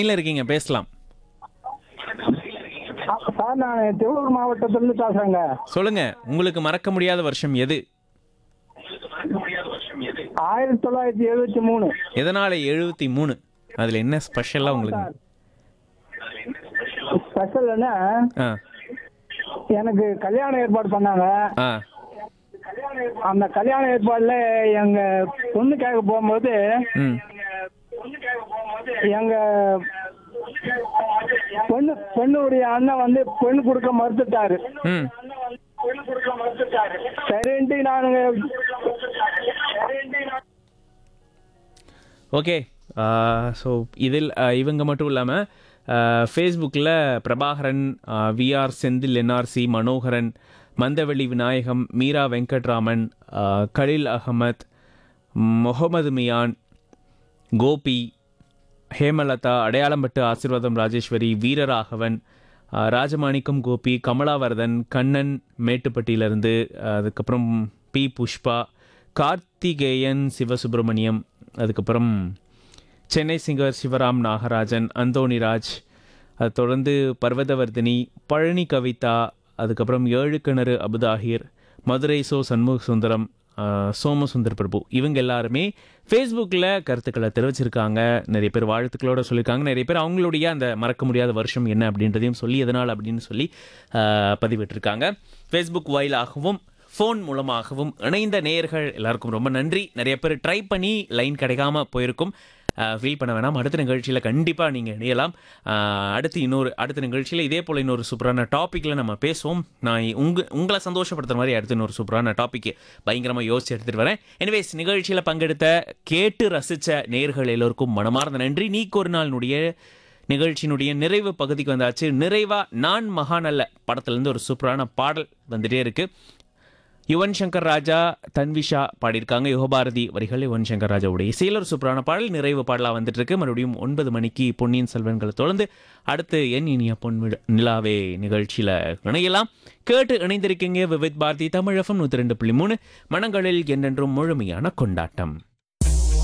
லைன்ல இருக்கீங்க பேசலாம் சார் நான் திருவள்ளூர் மாவட்டத்திலிருந்து பேசுறேங்க சொல்லுங்க உங்களுக்கு மறக்க முடியாத வருஷம் எது ஆயிரத்தி தொள்ளாயிரத்தி எழுபத்தி மூணு எதனால எழுபத்தி மூணு அதுல என்ன ஸ்பெஷலா உங்களுக்கு ஸ்பெஷல்னா ஆ எனக்கு கல்யாணம் ஏற்பாடு பண்ணாங்க ஆ அந்த கல்யாண ஏற்பாடுல எங்க பொண்ணு கேட்க போகும்போது ம் எங்க பொண்ணு பொண்ணுடைய அண்ணன் வந்து பெண்ணு கொடுக்க மறுத்துட்டாரு ம் சரின்ட்டு நானுங்க ஓகே ஸோ இதில் ஆ, இவங்க மட்டும் இல்லாமல் ஃபேஸ்புக்கில் பிரபாகரன் விஆர் செந்தில் என்ஆர்சி மனோகரன் மந்தவெளி விநாயகம் மீரா வெங்கட்ராமன் ஆ, கலில் அகமத் முகமது மியான் கோபி ஹேமலதா அடையாளம்பட்டு ஆசீர்வாதம் ராஜேஸ்வரி வீரராகவன் ஆ, ராஜமாணிக்கம் கோபி கமலாவர்தன் கண்ணன் மேட்டுப்பட்டியிலிருந்து அதுக்கப்புறம் பி புஷ்பா கார்த்திகேயன் சிவசுப்பிரமணியம் அதுக்கப்புறம் சென்னை சிங்கர் சிவராம் நாகராஜன் அந்தோணிராஜ் அது தொடர்ந்து பர்வதவர்தினி பழனி கவிதா அதுக்கப்புறம் ஏழு கிணறு அபுதாஹிர் மதுரை சோ சண்முக சுந்தரம் ஆஹ், சோமசுந்தர் பிரபு இவங்க எல்லாருமே ஃபேஸ்புக்கில் கருத்துக்களை தெரிவிச்சிருக்காங்க நிறைய பேர் வாழ்த்துக்களோட சொல்லியிருக்காங்க நிறைய பேர் அவங்களுடைய அந்த மறக்க முடியாத வருஷம் என்ன அப்படின்றதையும் சொல்லி எதனால் அப்படின்னு சொல்லி ஆஹ், பதிவிட்டிருக்காங்க ஃபேஸ்புக் வாயிலாகவும் ஃபோன் மூலமாகவும் இணைந்த நேயர்கள் எல்லாருக்கும் ரொம்ப நன்றி நிறைய பேர் ட்ரை பண்ணி லைன் கிடைக்காம போயிருக்கும் ஃபீல் பண்ண வேணாம் அடுத்த நிகழ்ச்சியில் கண்டிப்பாக நீங்கள் இணையலாம் அஹ், அடுத்து இன்னொரு அடுத்த நிகழ்ச்சியில் இதே போல் இன்னொரு சூப்பரான டாப்பிக்கில் நம்ம பேசுவோம் நான் உங்க உங்களை சந்தோஷப்படுத்துற மாதிரி அடுத்து இன்னொரு சூப்பரான டாபிக் பயங்கரமாக யோசிச்சு எடுத்துகிட்டு வரேன் எனிவேஸ் நிகழ்ச்சியில் பங்கெடுத்த கேட்டு ரசித்த நேயர்கள் எல்லோருக்கும் மனமார்ந்த நன்றி நீக்கு ஒரு நாளினுடைய நிகழ்ச்சியினுடைய நிறைவு பகுதிக்கு வந்தாச்சு நிறைவா நான் மகாநல்ல படத்துலேருந்து ஒரு சூப்பரான பாடல் வந்துட்டே இருக்கு யுவன் சங்கர் ராஜா தன்விஷா பாடியிருக்காங்க யுகபாரதி வரிகள் யுவன் சங்கர் ராஜாவுடைய இசையில் ஒரு சூப்பரான பாடல் நிறைவு பாடலாக வந்துட்டு இருக்கு மறுபடியும் ஒன்பது மணிக்கு பொன்னியின் செல்வன்களை தொடர்ந்து அடுத்து என் இனிய பொன் விழ- நிலாவே நிகழ்ச்சியில் இணையலாம் கேட்டு இணைந்திருக்கீங்க விவித் பாரதி தமிழகம் நூற்றி ரெண்டு புள்ளி மூணு மனங்களில் என்றென்றும் முழுமையான கொண்டாட்டம்